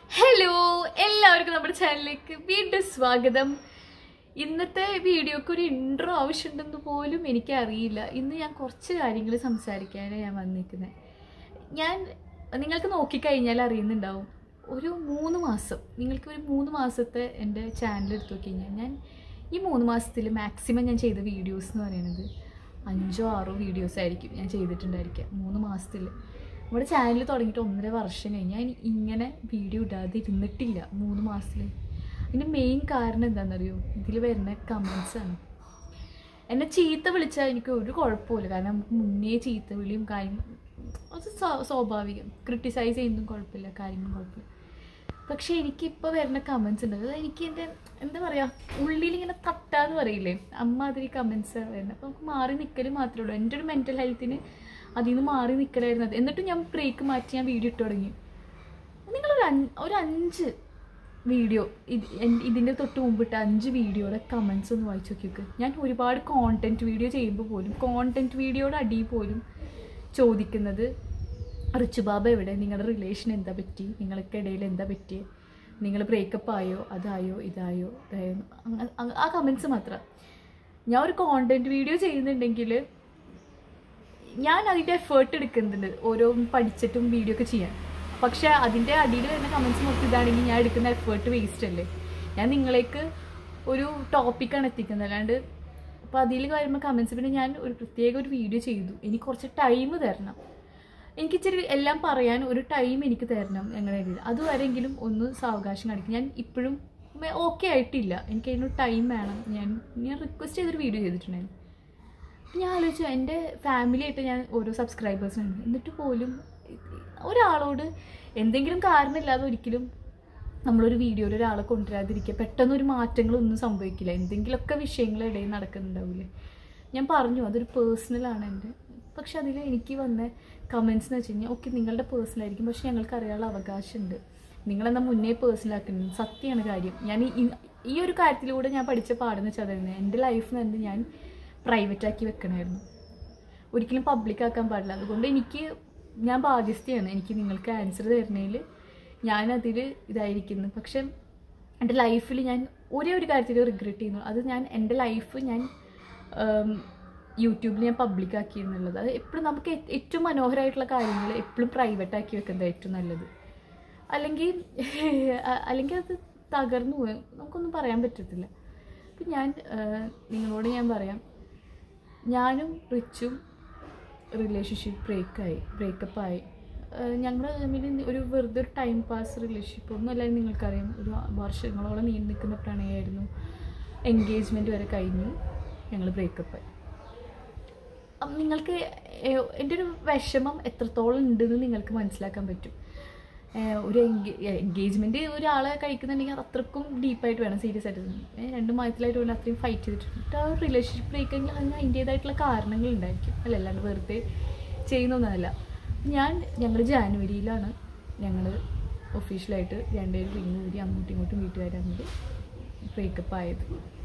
Hello എല്ലാവർക്കും നമ്മുടെ ചാനലിലേക്ക് വീണ്ടും സ്വാഗതം ഇന്നത്തെ വീഡിയോക്ക് ഒരു ഇൻട്രോ ആവശ്യമുണ്ടെന്ന് പോലും എനിക്കറിയില്ല ഇന്ന് ഞാൻ കുറച്ച് കാര്യങ്ങൾ സംസാരിക്കാനാണ് ഞാൻ വന്നിരിക്കുന്നത് ഞാൻ നിങ്ങൾക്ക് നോക്കിക്കഴിഞ്ഞാൽ അറിയുന്നുണ്ടാവും ഒരു മൂന്ന് മാസം നിങ്ങൾക്ക് ഒരു മൂന്ന് മാസത്തെ എൻ്റെ ചാനൽ എടുത്തു നോക്കി കഴിഞ്ഞാൽ ഞാൻ ഈ മൂന്ന് മാസത്തിൽ മാക്സിമം ഞാൻ ചെയ്ത വീഡിയോസ് എന്ന് പറയുന്നത് അഞ്ചോ ആറോ വീഡിയോസ് ആയിരിക്കും ഞാൻ ചെയ്തിട്ടുണ്ടായിരിക്കുക മൂന്ന് മാസത്തിൽ നമ്മുടെ ചാനൽ തുടങ്ങിയിട്ട് ഒന്നര വർഷം കഴിഞ്ഞ് ഞാൻ ഇങ്ങനെ വീഡിയോ ഇടാതെ ഇരുന്നിട്ടില്ല മൂന്ന് മാസത്തിൽ അതിൻ്റെ മെയിൻ കാരണം എന്താണെന്നറിയോ ഇതിൽ വരുന്ന കമൻസ് ആണ് എന്നെ ചീത്ത വിളിച്ചാൽ എനിക്ക് ഒരു കുഴപ്പമില്ല കാരണം നമുക്ക് മുന്നേ ചീത്ത വിളിയും കാര്യം അത് സ്വാ- സ്വാഭാവികം ക്രിട്ടിസൈസ് ചെയ്യുന്നതും കുഴപ്പമില്ല കാര്യങ്ങളും കുഴപ്പമില്ല പക്ഷേ എനിക്കിപ്പോൾ വരുന്ന കമൻസ് ഉണ്ട് അത് എനിക്ക് എൻ്റെ എന്താ പറയുക ഉള്ളിൽ ഇങ്ങനെ തട്ടാന്ന് പറയില്ലേ അമ്മ അതിൽ കമൻസ് വരുന്നത് അപ്പോൾ നമുക്ക് മാറി നിൽക്കൽ മാത്രമേ ഉള്ളൂ എൻ്റെ ഒരു മെൻറ്റൽ ഹെൽത്തിന് അതിൽ നിന്ന് മാറി നിൽക്കലായിരുന്നു അത് എന്നിട്ടും ഞാൻ ബ്രേക്ക് മാറ്റി ഞാൻ വീഡിയോ ഇട്ട് തുടങ്ങി നിങ്ങളൊരു അഞ്ച് ഒരു അഞ്ച് വീഡിയോ ഇത് എൻ- ഇതിൻ്റെ തൊട്ട് മുമ്പിട്ട് അഞ്ച് വീഡിയോയുടെ കമൻസ് ഒന്ന് വായിച്ചു നോക്കി നോക്ക് ഞാൻ ഒരുപാട് കോണ്ടൻറ്റ് വീഡിയോ ചെയ്യുമ്പോൾ പോലും കോണ്ടൻറ്റ് വീഡിയോയുടെ അടിയിൽ പോലും ചോദിക്കുന്നത് റിച്ചു ബാബ എവിടെ നിങ്ങളുടെ റിലേഷൻ എന്താ പറ്റി നിങ്ങൾക്കിടയിൽ എന്താ പറ്റി നിങ്ങൾ ബ്രേക്കപ്പ് ആയോ അതായോ ഇതായോ ഇതായോ അങ്ങ- അങ്ങ- ആ കമൻസ് മാത്രം ഞാൻ ഒരു കോണ്ടൻറ്റ് വീഡിയോ ചെയ്യുന്നുണ്ടെങ്കിൽ ഞാൻ അതിൻ്റെ എഫേർട്ട് എടുക്കുന്നുണ്ട് ഓരോ പഠിച്ചിട്ടും വീഡിയോ ഒക്കെ ചെയ്യാൻ പക്ഷേ അതിൻ്റെ അടിയിൽ വരുന്ന കമൻസ് മൊത്തം ഇതാണെങ്കിൽ ഞാൻ എടുക്കുന്ന എഫേർട്ട് വേസ്റ്റ് അല്ലേ ഞാൻ നിങ്ങളേക്ക് ഒരു ടോപ്പിക്കാണ് എത്തിക്കുന്നത് അല്ലാണ്ട് അപ്പോൾ അതിൽ വരുമ്പോൾ കമൻസ് പിന്നെ ഞാൻ ഒരു പ്രത്യേക ഒരു വീഡിയോ ചെയ്തു എനിക്ക് കുറച്ച് ടൈം തരണം എനിക്ക് ഇച്ചിരി എല്ലാം പറയാൻ ഒരു ടൈം എനിക്ക് തരണം ഞങ്ങളുടെ ഇടയിൽ അതുവരെങ്കിലും ഒന്ന് സാവകാശം കാണിക്കും ഞാൻ ഇപ്പോഴും ഓക്കെ ആയിട്ടില്ല എനിക്ക് അതിനൊരു ടൈം വേണം ഞാൻ ഞാൻ റിക്വസ്റ്റ് ചെയ്തൊരു വീഡിയോ ചെയ്തിട്ടുണ്ടായിരുന്നു അപ്പം ഞാൻ ആലോചിച്ചു എൻ്റെ ഫാമിലിയായിട്ട് ഞാൻ ഓരോ സബ്സ്ക്രൈബേഴ്സുണ്ട് എന്നിട്ട് പോലും ഒരാളോട് എന്തെങ്കിലും കാരണമില്ലാതെ ഒരിക്കലും നമ്മളൊരു വീഡിയോയിൽ ഒരാളെ കൊണ്ടുവരാതിരിക്കുക പെട്ടെന്നൊരു മാറ്റങ്ങളൊന്നും സംഭവിക്കില്ല എന്തെങ്കിലുമൊക്കെ വിഷയങ്ങൾ ഇടയിൽ നടക്കുന്നുണ്ടാവില്ലേ ഞാൻ പറഞ്ഞു അതൊരു പേഴ്സണലാണ് എൻ്റെ പക്ഷെ അതിൽ എനിക്ക് വന്ന കമൻസ് എന്ന് വെച്ച് കഴിഞ്ഞാൽ ഓക്കെ നിങ്ങളുടെ പേഴ്സണൽ ആയിരിക്കും പക്ഷെ ഞങ്ങൾക്ക് അറിയാനുള്ള അവകാശമുണ്ട് നിങ്ങളെന്താ മുന്നേ പേഴ്സണൽ ആക്കുന്നത് സത്യമാണ് കാര്യം ഞാൻ ഈ- ഈ ഒരു കാര്യത്തിലൂടെ ഞാൻ പഠിച്ച പാടെന്ന് വെച്ചാൽ അതായിരുന്നു എൻ്റെ ലൈഫ് തന്നെ ഞാൻ പ്രൈവറ്റ് ആക്കി വെക്കണമായിരുന്നു ഒരിക്കലും പബ്ലിക് ആക്കാൻ പാടില്ല അതുകൊണ്ട് എനിക്ക് ഞാൻ ബാധ്യസ്ഥയാണ് എനിക്ക് നിങ്ങൾക്ക് ആൻസർ തരുന്നതിൽ ഞാനതിൽ ഇതായിരിക്കുന്നു പക്ഷെ എൻ്റെ ലൈഫിൽ ഞാൻ ഒരേ ഒരു കാര്യത്തിൽ റിഗ്രറ്റ് ചെയ്യുന്നു അത് ഞാൻ എൻ്റെ ലൈഫ് ഞാൻ യൂട്യൂബിൽ ഞാൻ പബ്ലിക് ആക്കി എന്നുള്ളത് അത് എപ്പോഴും നമുക്ക് ഏ- ഏറ്റവും മനോഹരമായിട്ടുള്ള കാര്യങ്ങൾ എപ്പോഴും പ്രൈവറ്റ് ആക്കി വെക്കുന്നത് ഏറ്റവും നല്ലത് അല്ലെങ്കിൽ അ- അല്ലെങ്കിൽ അത് തകർന്നു പോകും നമുക്കൊന്നും പറയാൻ പറ്റത്തില്ല അപ്പം ഞാൻ ആ, നിങ്ങളോട് ഞാൻ പറയാം ഞാനും റിച്ചും റിലേഷൻഷിപ്പ് ബ്രേക്കായി ബ്രേക്കപ്പായി ഞങ്ങൾ തമ്മിൽ ഒരു വെറുതെ ഒരു ടൈം പാസ് റിലേഷൻഷിപ്പ് ഒന്നും അല്ലാതെ നിങ്ങൾക്കറിയാം ഒരു വർഷങ്ങളോളം നീണ്ടു നിൽക്കുന്ന പ്രണയമായിരുന്നു എൻഗേജ്മെൻറ്റ് വരെ കഴിഞ്ഞു ഞങ്ങൾ ബ്രേക്കപ്പായി അപ്പം നിങ്ങൾക്ക് ഏ- എൻ്റെ ഒരു വിഷമം എത്രത്തോളം ഉണ്ടെന്ന് നിങ്ങൾക്ക് മനസ്സിലാക്കാൻ പറ്റും ഏ, ഒരു എൻഗേജ്മെൻറ്റ് ഒരാളെ കഴിക്കുന്നുണ്ടെങ്കിൽ അത് അത്രക്കും ഡീപ്പായിട്ട് വേണം സീരിയസ് ആയിട്ട് തന്നെ. ഏ, രണ്ട് മാസത്തിലായിട്ട് വേണം അത്രയും ഫൈറ്റ് ചെയ്തിട്ടുണ്ട് ആ ഒരു റിലേഷൻഷിപ്പ് ബ്രേക്ക് എങ്കിൽ അതിന് അതിൻ്റേതായിട്ടുള്ള കാരണങ്ങൾ ഉണ്ടായിരിക്കും അല്ല അല്ലാണ്ട് വെറുതെ ചെയ്യുന്നൊന്നുമല്ല ഞാൻ ഞങ്ങൾ ജാനുവരിയിലാണ് ഞങ്ങൾ ഒഫീഷ്യലായിട്ട് രണ്ടുപേരും റിങ് കൂടി അങ്ങോട്ടും ഇങ്ങോട്ടും വീട്ടുകാർ തമ്മിൽ ബ്രേക്കപ്പ് ആയത്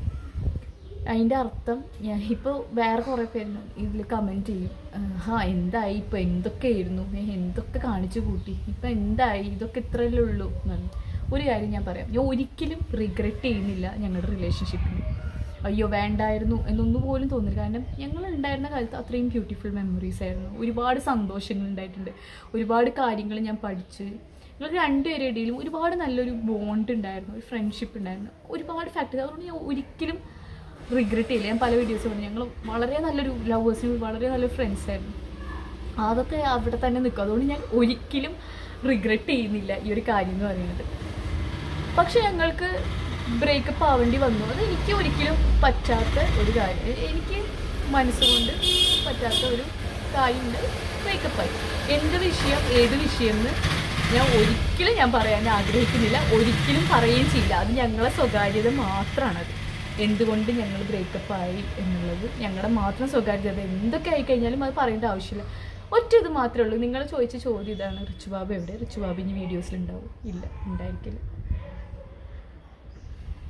അതിൻ്റെ അർത്ഥം ഞാൻ ഇപ്പോൾ വേറെ കുറേ പേര് ഇതിൽ കമൻറ്റ് ചെയ്യും ആ എന്തായി ഇപ്പോൾ എന്തൊക്കെയായിരുന്നു ഏ, എന്തൊക്കെ കാണിച്ചു കൂട്ടി ഇപ്പം എന്തായി ഇതൊക്കെ ഇത്രയല്ലേ ഉള്ളൂ എന്നാണ് ഒരു കാര്യം ഞാൻ പറയാം ഞാൻ ഒരിക്കലും റിഗ്രറ്റ് ചെയ്യുന്നില്ല ഞങ്ങളുടെ റിലേഷൻഷിപ്പിന് അയ്യോ വേണ്ടായിരുന്നു എന്നൊന്നും പോലും തോന്നില്ല കാരണം ഞങ്ങൾ ഉണ്ടായിരുന്ന കാലത്ത് അത്രയും ബ്യൂട്ടിഫുൾ മെമ്മറീസ് ആയിരുന്നു ഒരുപാട് സന്തോഷങ്ങൾ ഉണ്ടായിട്ടുണ്ട് ഒരുപാട് കാര്യങ്ങൾ ഞാൻ പഠിച്ച് ഞങ്ങൾ രണ്ടുപേരുടെ ഇടയിലും ഒരുപാട് നല്ലൊരു ബോണ്ട് ഉണ്ടായിരുന്നു ഒരു ഫ്രണ്ട്ഷിപ്പ് ഉണ്ടായിരുന്നു ഒരുപാട് ഫാക്ടേഴ്സ് അതുകൊണ്ട് ഞാൻ ഒരിക്കലും റിഗ്രറ്റ് ചെയ്യില്ല ഞാൻ പല വീഡിയോസ് പറഞ്ഞു ഞങ്ങൾ വളരെ നല്ലൊരു ലവേഴ്സിനും വളരെ നല്ലൊരു ഫ്രണ്ട്സ് ആയിരുന്നു അതൊക്കെ അവിടെ തന്നെ നിൽക്കും അതുകൊണ്ട് ഞാൻ ഒരിക്കലും റിഗ്രറ്റ് ചെയ്യുന്നില്ല ഈ ഒരു കാര്യം എന്ന് പറയുന്നത് പക്ഷെ ഞങ്ങൾക്ക് ബ്രേക്കപ്പ് ആവേണ്ടി വന്നു അത് എനിക്ക് ഒരിക്കലും പറ്റാത്ത ഒരു കാര്യം എ- എനിക്ക് മനസ്സുകൊണ്ട് പറ്റാത്ത ഒരു കാര്യമുണ്ട് ബ്രേക്കപ്പായി എന്ത് വിഷയം ഏത് വിഷയം എന്ന് ഞാൻ ഒരിക്കലും ഞാൻ പറയാൻ ആഗ്രഹിക്കുന്നില്ല ഒരിക്കലും പറയുകയും ചെയ്യില്ല അത് ഞങ്ങളെ സ്വകാര്യത മാത്രമാണത് എന്തുകൊണ്ട് ഞങ്ങൾ ബ്രേക്കപ്പ് ആയി എന്നുള്ളത് ഞങ്ങളുടെ മാത്രം സ്വകാര്യത എന്തൊക്കെ ആയി കഴിഞ്ഞാലും അത് പറയേണ്ട ആവശ്യമില്ല ഒറ്റ ഇത് മാത്രമേ ഉള്ളൂ നിങ്ങൾ ചോദിച്ച ചോദ്യം ഇതാണ് റിച്ചുബാബ് എവിടെ റിച്ചുബാബ് ഇനി വീഡിയോസിൽ ഉണ്ടാവും ഇല്ല ഉണ്ടായിരിക്കില്ല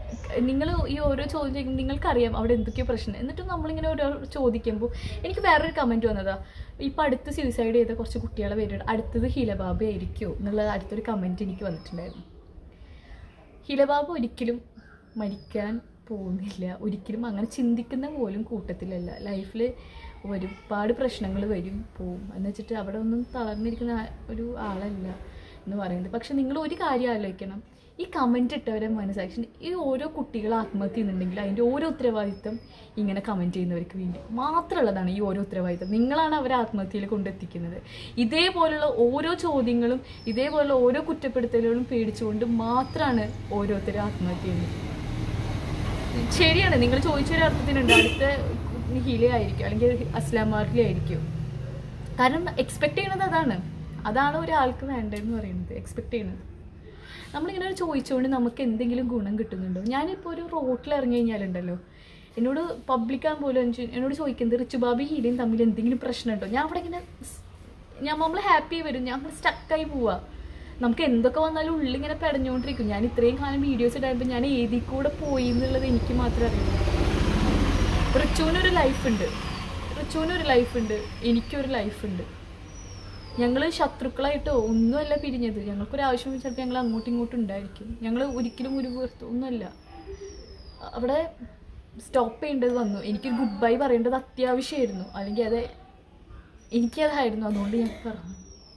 നിങ്ങൾ ഈ ഓരോ ചോദ്യം ചോദിക്കുമ്പോൾ നിങ്ങൾക്കറിയാം അവിടെ എന്തൊക്കെയോ പ്രശ്നം എന്നിട്ട് നമ്മളിങ്ങനെ ഓരോ ചോദിക്കുമ്പോൾ എനിക്ക് വേറൊരു കമൻറ്റ് വന്നതാ ഇപ്പം അടുത്ത് സൂസൈഡ് ചെയ്ത കുറച്ച് കുട്ടികളെ പേരുണ്ട് അടുത്തത് ഹിലബാബ ആയിരിക്കുമോ എന്നുള്ള അടുത്തൊരു കമൻറ്റ് എനിക്ക് വന്നിട്ടുണ്ടായിരുന്നു ഹിലബാബ ഒരിക്കലും മരിക്കാൻ പോകുന്നില്ല ഒരിക്കലും അങ്ങനെ ചിന്തിക്കുന്ന പോലും കൂട്ടത്തിലല്ല ലൈഫിൽ ഒരുപാട് പ്രശ്നങ്ങൾ വരും പോവും എന്ന് വെച്ചിട്ട് അവിടെ ഒന്നും തളർന്നിരിക്കുന്ന ആ- ഒരു ആളല്ല എന്ന് പറയുന്നത് പക്ഷെ നിങ്ങൾ ഒരു കാര്യം ആലോചിക്കണം ഈ കമൻറ്റ് ഇട്ടവരെ മനസ്സാക്ഷൻ ഈ ഓരോ കുട്ടികൾ ആത്മഹത്യ ചെയ്യുന്നുണ്ടെങ്കിൽ അതിൻ്റെ ഓരോ ഉത്തരവാദിത്തം ഇങ്ങനെ കമൻറ്റ് ചെയ്യുന്നവർക്ക് വേണ്ടി മാത്രമുള്ളതാണ് ഈ ഓരോ ഉത്തരവാദിത്തം നിങ്ങളാണ് അവരെ ആത്മഹത്യയിൽ കൊണ്ടെത്തിക്കുന്നത് ഇതേപോലുള്ള ഓരോ ചോദ്യങ്ങളും ഇതേപോലുള്ള ഓരോ കുറ്റപ്പെടുത്തലുകളും പേടിച്ചുകൊണ്ട് മാത്രമാണ് ഓരോരുത്തരും ആത്മഹത്യ ചെയ്യുന്നത് ശരിയാണ് നിങ്ങൾ ചോദിച്ചൊരു അർത്ഥത്തിനുണ്ട് അടുത്ത ഹീലയായിരിക്കും അല്ലെങ്കിൽ അസ്ലാമാർലിയായിരിക്കും കാരണം എക്സ്പെക്ട് ചെയ്യണത് അതാണ് അതാണ് ഒരാൾക്ക് വേണ്ടതെന്ന് പറയുന്നത് എക്സ്പെക്ട് ചെയ്യണത് നമ്മളിങ്ങനെ ഒരു ചോദിച്ചുകൊണ്ട് നമുക്ക് എന്തെങ്കിലും ഗുണം കിട്ടുന്നുണ്ടോ ഞാനിപ്പോൾ ഒരു റോട്ടിൽ ഇറങ്ങി കഴിഞ്ഞാലുണ്ടല്ലോ എന്നോട് പബ്ലിക്കാൻ പോലും എനിക്ക് എന്നോട് ചോദിക്കുന്നത് റിച്ചുബാബി ഹീലയും തമ്മിൽ എന്തെങ്കിലും പ്രശ്നമുണ്ടോ ഞാൻ അവിടെ ഇങ്ങനെ സ്- ഞാൻ നമ്മൾ ഹാപ്പി വരും ഞാൻ സ്റ്റക്കായി പോവാ നമുക്ക് എന്തൊക്കെ വന്നാലും ഉള്ളിങ്ങനെ പെടഞ്ഞുകൊണ്ടിരിക്കും ഞാൻ ഇത്രയും കാലം വീഡിയോസ് ഇടായപ്പോൾ ഞാൻ ഏതിൽ കൂടെ പോയി എന്നുള്ളത് എനിക്ക് മാത്രമേ അറിയുള്ളൂ റിച്ചുവിനൊരു ലൈഫുണ്ട് റിച്ചുവിനൊരു ലൈഫുണ്ട് എനിക്കൊരു ലൈഫുണ്ട് ഞങ്ങൾ ശത്രുക്കളായിട്ടോ ഒന്നുമല്ല പിരിഞ്ഞത് ഞങ്ങൾക്കൊരു ആവശ്യം ചിലപ്പോൾ ഞങ്ങൾ അങ്ങോട്ടും ഇങ്ങോട്ടും ഉണ്ടായിരിക്കും ഞങ്ങൾ ഒരിക്കലും ഒരു വീർത്ത് ഒന്നുമല്ല അവിടെ സ്റ്റോപ്പ് ചെയ്യേണ്ടത് വന്നു എനിക്ക് ഗുഡ് ബൈ പറയേണ്ടത് അത്യാവശ്യമായിരുന്നു അല്ലെങ്കിൽ അത് എനിക്കതായിരുന്നു അതുകൊണ്ട് ഞാൻ പറഞ്ഞു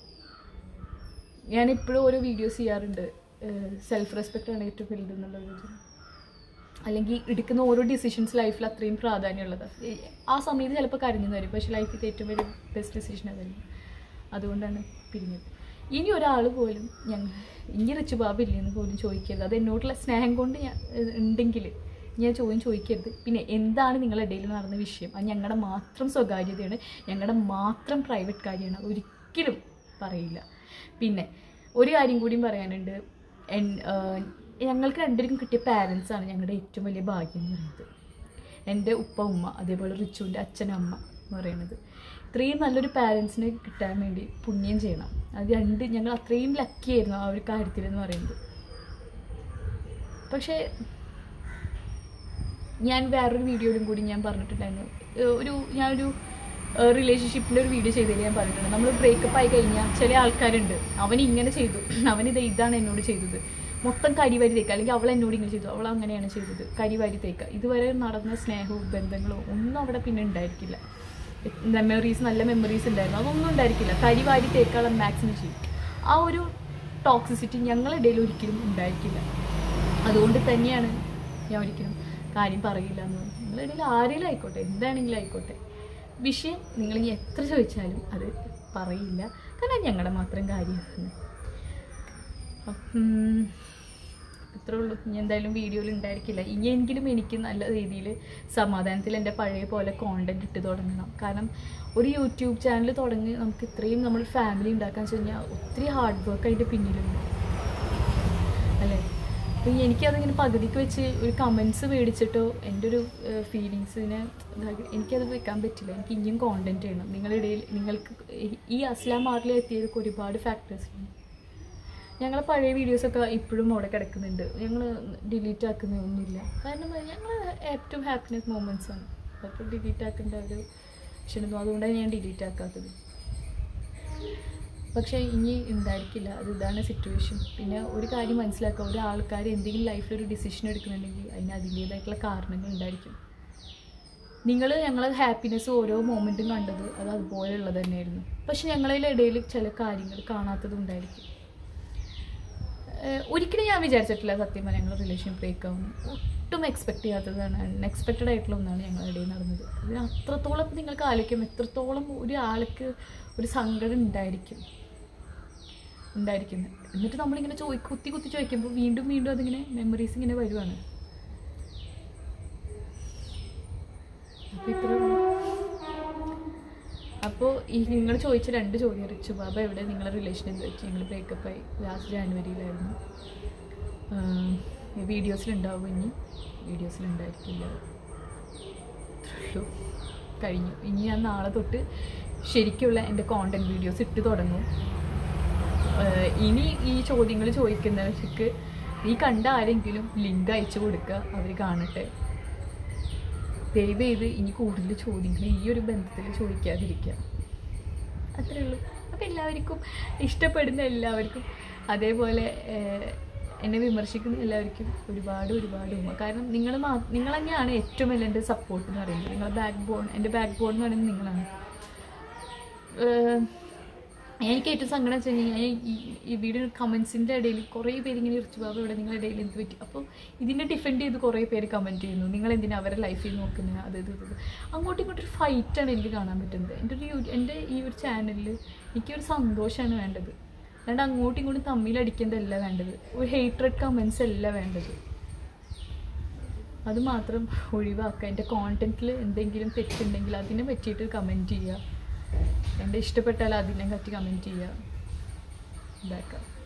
ഞാൻ ഇപ്പോഴും ഓരോ വീഡിയോസ് ചെയ്യാറുണ്ട് സെൽഫ് റെസ്പെക്റ്റ് ആണ് ഏറ്റവും വലുത് എന്നുള്ളത് അല്ലെങ്കിൽ എടുക്കുന്ന ഓരോ ഡിസിഷൻസ് ലൈഫിൽ അത്രയും പ്രാധാന്യമുള്ളത് ആ സമയത്ത് ചിലപ്പോൾ കരഞ്ഞു തരും പക്ഷേ ലൈഫിൽ ഏറ്റവും വലിയ ബെസ്റ്റ് ഡിസിഷൻ അതായിരുന്നു അതുകൊണ്ടാണ് പിരിഞ്ഞത് ഇനി ഒരാൾ പോലും ഞങ്ങൾ ഇനി റിച്ച് ബാബ് ഇല്ലെന്ന് പോലും ചോദിക്കരുത് അത് എന്നോടുള്ള സ്നേഹം കൊണ്ട് ഞാൻ ഏഹ്, ഉണ്ടെങ്കിൽ ഞാൻ ചോദ്യം ചോദിക്കരുത് പിന്നെ എന്താണ് നിങ്ങളുടെ ഇടയിൽ നടന്ന വിഷയം അത് ഞങ്ങളുടെ മാത്രം സ്വകാര്യതയാണ് ഞങ്ങളുടെ മാത്രം പ്രൈവറ്റ് കാര്യമാണ് അത് ഒരിക്കലും പറയില്ല പിന്നെ ഒരു കാര്യം കൂടിയും പറയാനുണ്ട് എൻ ഏഹ്, ഞങ്ങൾക്ക് രണ്ടുപേർക്കും കിട്ടിയ പാരൻസ് ആണ് ഞങ്ങളുടെ ഏറ്റവും വലിയ ഭാഗ്യം എന്ന് പറയുന്നത് എൻ്റെ ഉപ്പ ഉമ്മ അതേപോലെ റിച്ചുവിൻ്റെ അച്ഛൻ അമ്മ എന്ന് പറയുന്നത് ഇത്രയും നല്ലൊരു പാരൻസിനെ കിട്ടാൻ വേണ്ടി പുണ്യം ചെയ്യണം അത് രണ്ട് ഞങ്ങൾ അത്രയും ലക്കി ആയിരുന്നു ആ ഒരു കാര്യത്തിൽ എന്ന് പറയുന്നത് പക്ഷേ ഞാൻ വേറൊരു വീഡിയോയിലും കൂടി ഞാൻ പറഞ്ഞിട്ടുണ്ടായിരുന്നു ഏഹ് ഒരു ഞാനൊരു റിലേഷൻഷിപ്പിൻ്റെ ഒരു വീഡിയോ ചെയ്തതിൽ ഞാൻ പറഞ്ഞിട്ടുണ്ട് നമ്മൾ ബ്രേക്കപ്പ് ആയി കഴിഞ്ഞാൽ ചില ആൾക്കാരുണ്ട് അവൻ ഇങ്ങനെ ചെയ്തു അവൻ ഇത് ഇതാണ് എന്നോട് ചെയ്തത് മൊത്തം കരിവാരി തേക്കുക അല്ലെങ്കിൽ അവൾ എന്നോട് ഇങ്ങനെ ചെയ്തു അവൾ അങ്ങനെയാണ് ചെയ്തത് കരിവാരി തേക്കുക ഇതുവരെ നടന്ന സ്നേഹവും ബന്ധങ്ങളോ ഒന്നും അവിടെ പിന്നെ ഉണ്ടായിരിക്കില്ല മെമ്മറീസ് നല്ല മെമ്മറീസ് ഉണ്ടായിരുന്നു അതൊന്നും ഉണ്ടായിരിക്കില്ല കരിവാരി തേക്കാനുള്ള മാക്സിമം ചെയ്യും ആ ഒരു ടോക്സിസിറ്റി ഞങ്ങളുടെ ഇടയിൽ ഒരിക്കലും ഉണ്ടായിരിക്കില്ല അതുകൊണ്ട് തന്നെയാണ് ഞാൻ ഒരിക്കലും കാര്യം പറയില്ല എന്ന് പറഞ്ഞു നിങ്ങളുടെ ഇടയിൽ ആരെങ്കിലും ആയിക്കോട്ടെ എന്താണെങ്കിലും ആയിക്കോട്ടെ വിഷയം നിങ്ങൾ ഇനി എത്ര ചോദിച്ചാലും അത് പറയില്ല കാരണം ഞങ്ങളുടെ മാത്രം കാര്യമാണ് അപ്പം ഇത്രേ ഉള്ളൂ ഇനി എന്തായാലും വീഡിയോയിൽ ഉണ്ടായിരിക്കില്ല ഇനിയെങ്കിലും എനിക്ക് നല്ല രീതിയിൽ സമാധാനത്തിൽ എൻ്റെ പഴയ പോലെ കോണ്ടന്റ് ഇട്ട് തുടങ്ങണം കാരണം ഒരു യൂട്യൂബ് ചാനൽ തുടങ്ങി നമുക്ക് ഇത്രയും നമ്മൾ ഫാമിലി ഉണ്ടാക്കാൻ വെച്ച് കഴിഞ്ഞാൽ ഒത്തിരി ഹാർഡ് വർക്ക് അതിൻ്റെ പിന്നിലുണ്ട് അല്ലേ അപ്പം എനിക്കതിങ്ങനെ പകുതിക്ക് വെച്ച് ഒരു കമൻസ് മേടിച്ചിട്ടോ എൻ്റെ ഒരു ഫീലിങ്സിനെ എനിക്കത് വെക്കാൻ പറ്റില്ല എനിക്ക് ഇനിയും കോണ്ടന്റ് ചെയ്യണം നിങ്ങളുടെ ഇടയിൽ നിങ്ങൾക്ക് ഈ- ഈ അസ്ലാം മാറിൽ എത്തിയതൊക്കെ ഒരുപാട് ഫാക്ടേഴ്സ് ഉണ്ട് ഞങ്ങളെ പഴയ വീഡിയോസൊക്കെ ഇപ്പോഴും അവിടെ കിടക്കുന്നുണ്ട് ഞങ്ങൾ ഡിലീറ്റ് ആക്കുന്നതൊന്നുമില്ല കാരണം ഞങ്ങൾ ഏറ്റവും ഹാപ്പിനെസ് മൊമെൻറ്റ്സ് ആണ് അപ്പോൾ ഡിലീറ്റ് ആക്കേണ്ട ഒരു ക്ഷണിതു അതുകൊണ്ടാണ് ഞാൻ ഡിലീറ്റ് ആക്കാത്തത് പക്ഷേ ഇനി ഉണ്ടായിരിക്കില്ല അത് ഇതാണ് സിറ്റുവേഷൻ പിന്നെ ഒരു കാര്യം മനസ്സിലാക്കുക ഒരു ആൾക്കാർ എന്തെങ്കിലും ലൈഫിൽ ഒരു ഡിസിഷൻ എടുക്കുന്നുണ്ടെങ്കിൽ അതിന് അതിൻ്റേതായിട്ടുള്ള കാരണങ്ങൾ ഉണ്ടായിരിക്കും നിങ്ങൾ ഞങ്ങളെ ഹാപ്പിനെസ് ഓരോ മൊമെൻറ്റും കണ്ടത് അത് അതുപോലെയുള്ളത് തന്നെയായിരുന്നു പക്ഷെ ഞങ്ങളുടെ ഇടയിൽ ചില കാര്യങ്ങൾ കാണാത്തതും ഉണ്ടായിരിക്കും ഏഹ് ഒരിക്കലും ഞാൻ വിചാരിച്ചിട്ടില്ല സത്യം പറഞ്ഞാൽ ഞങ്ങൾ റിലേഷൻ ബ്രേക്ക് ആവും ഒട്ടും എക്സ്പെക്ട് ചെയ്യാത്തതാണ് അൺഎക്സ്പെക്റ്റഡ് ആയിട്ടുള്ള ഒന്നാണ് ഞങ്ങളുടെ ഇടയിൽ നടന്നത് അതിന് അത്രത്തോളം നിങ്ങൾക്ക് ആലോചിക്കും എത്രത്തോളം ഒരു ആൾക്ക് ഒരു സങ്കടം ഉണ്ടായിരിക്കും ഉണ്ടായിരിക്കുന്നത് എന്നിട്ട് നമ്മളിങ്ങനെ ചോദി കുത്തി കുത്തി ചോദിക്കുമ്പോൾ വീണ്ടും വീണ്ടും അതിങ്ങനെ മെമ്മറീസ് ഇങ്ങനെ വരുവാണ് അപ്പോൾ ഇത്ര അപ്പോൾ ഈ നിങ്ങൾ ചോദിച്ച രണ്ട് ചോദ്യം റിച്ചു ബാബ എവിടെ നിങ്ങളുടെ റിലേഷൻ എന്ത് വെച്ച് ഞങ്ങൾ ബ്രേക്കപ്പായി ലാസ്റ്റ് ജാനുവരിയിലായിരുന്നു വീഡിയോസിലുണ്ടാവും ഇനി വീഡിയോസിലുണ്ടായിരിക്കില്ല അത്രേ ഉള്ളൂ. കഴിഞ്ഞു ഇനി ഞാൻ നാളെ തൊട്ട് ശരിക്കുള്ള എൻ്റെ കോണ്ടൻറ് വീഡിയോസ് ഇട്ട് തുടങ്ങും ആഹ് ഇനി ഈ ചോദ്യങ്ങൾ ചോദിക്കുന്നവർക്ക് ഈ കണ്ട ആരെങ്കിലും ലിങ്ക് അയച്ചു കൊടുക്കുക അവർ കാണട്ടെ ദയവ് ചെയ്ത് ഇനി കൂടുതൽ ചോദ്യങ്ങൾ ഈ ഒരു ബന്ധത്തിൽ ചോദിക്കാതിരിക്കുക അത്രേ ഉള്ളൂ അപ്പം എല്ലാവർക്കും ഇഷ്ടപ്പെടുന്ന എല്ലാവർക്കും അതേപോലെ ഏഹ്, എന്നെ വിമർശിക്കുന്ന എല്ലാവർക്കും ഒരുപാട് ഒരുപാട് ഉമ്മ കാരണം നിങ്ങൾ മാ നിങ്ങൾ തന്നെയാണ് ഏറ്റവും വലിയ എൻ്റെ സപ്പോർട്ട് എന്ന് പറയുന്നത് നിങ്ങളെ ബാക്ക് ബോൺ എൻ്റെ ബാക്ക് ബോൺ എന്ന് പറയുന്നത് നിങ്ങളാണ് ഏഹ്, എനിക്ക് ഏറ്റവും സങ്കടം വെച്ച് കഴിഞ്ഞാൽ ഞാൻ ഈ ഈ വീഡിയോ കമൻസിൻ്റെ ഇടയിൽ കുറേ പേര് ഇങ്ങനെ ഇറച്ചു ബാബു ഇവിടെ നിങ്ങളുടെ ഇടയിൽ എന്ത് പറ്റി അപ്പോൾ ഇതിനെ ഡിഫെൻഡ് ചെയ്ത് കുറേ പേര് കമൻറ്റ് ചെയ്യുന്നു നിങ്ങൾ എന്തിനാ അവരുടെ ലൈഫിൽ നോക്കുന്നത് അത് ഇത് ഇത് അങ്ങോട്ടും ഇങ്ങോട്ടും ഒരു ഫൈറ്റാണ് എനിക്ക് കാണാൻ പറ്റുന്നത് എൻ്റെ ഒരു യൂ- എൻ്റെ ഈ ഒരു ചാനലിൽ എനിക്കൊരു സന്തോഷമാണ് വേണ്ടത് അല്ലാണ്ട് അങ്ങോട്ടും ഇങ്ങോട്ടും തമ്മിലടിക്കേണ്ടതല്ല വേണ്ടത് ഒരു ഹെയ്ട്രഡ് കമൻസ് അല്ല വേണ്ടത് അത് മാത്രം ഒഴിവാക്കുക എൻ്റെ കോണ്ടൻറ്റിൽ എന്തെങ്കിലും തെറ്റുണ്ടെങ്കിൽ അതിനെ പറ്റിയിട്ട് കമൻറ്റ് ചെയ്യുക എൻ്റെ ഇഷ്ടപ്പെട്ടാൽ അതിനെ പറ്റി കമൻറ്റ് ചെയ്യുക ഇതാക്കാം